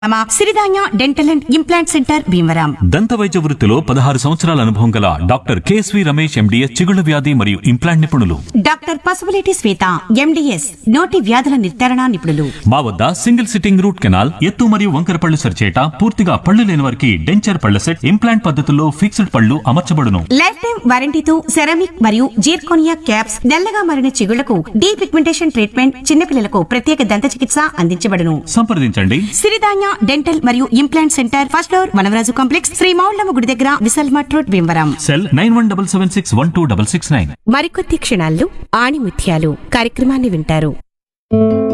మా Siridhanya dental and implant centre Bhimavaram దంత వైద్య వృత్తిలో పదహారు సంవత్సరాల అనుభవం గల డాక్టర్ కేఎస్వి రమేష్ ఎండిఎస్ చిగుళ్ళ వ్యాధి మరియు ఇంప్లాంట్ నిపుణులు డాక్టర్ పసుపులేటి శ్వేత ఎండిఎస్ నోటి వ్యాధుల నిర్ధారణ నిపుణులు మా వద్ద సింగిల్ సిట్టింగ్ రూట్ కెనాల్ ఎత్తు మరియు వంకర పళ్ళు సరిచేట పూర్తిగా పళ్ళు లేని వారికి డెంచర్ పళ్ళ సెట్ ఇంప్లాంట్ పద్ధతుల్లో ఫిక్స్డ్ పళ్ళు అమర్చబడును లైఫ్ టైం వారంటీతో సెరామిక్ మరియు జీర్కోనియా క్యాప్స్ నల్లగా మారిన చిగుళ్లకు డీ పిగ్మెంటేషన్ ట్రీట్మెంట్ చిన్నపిల్లలకు ప్రత్యేక దంత చికిత్స అందించబడును సంప్రదించండి సిరిధాన్య డెంటల్ మరియు implant centre first floor Vanavaraju complex Shri Moullamma గుడి దగ్గర Vishal mart road Bhimavaram cell nine one double seven six one two double six nine మరికొద్ది క్షణాల్లో ఆణిముత్యాలు కార్యక్రమాన్ని వింటారు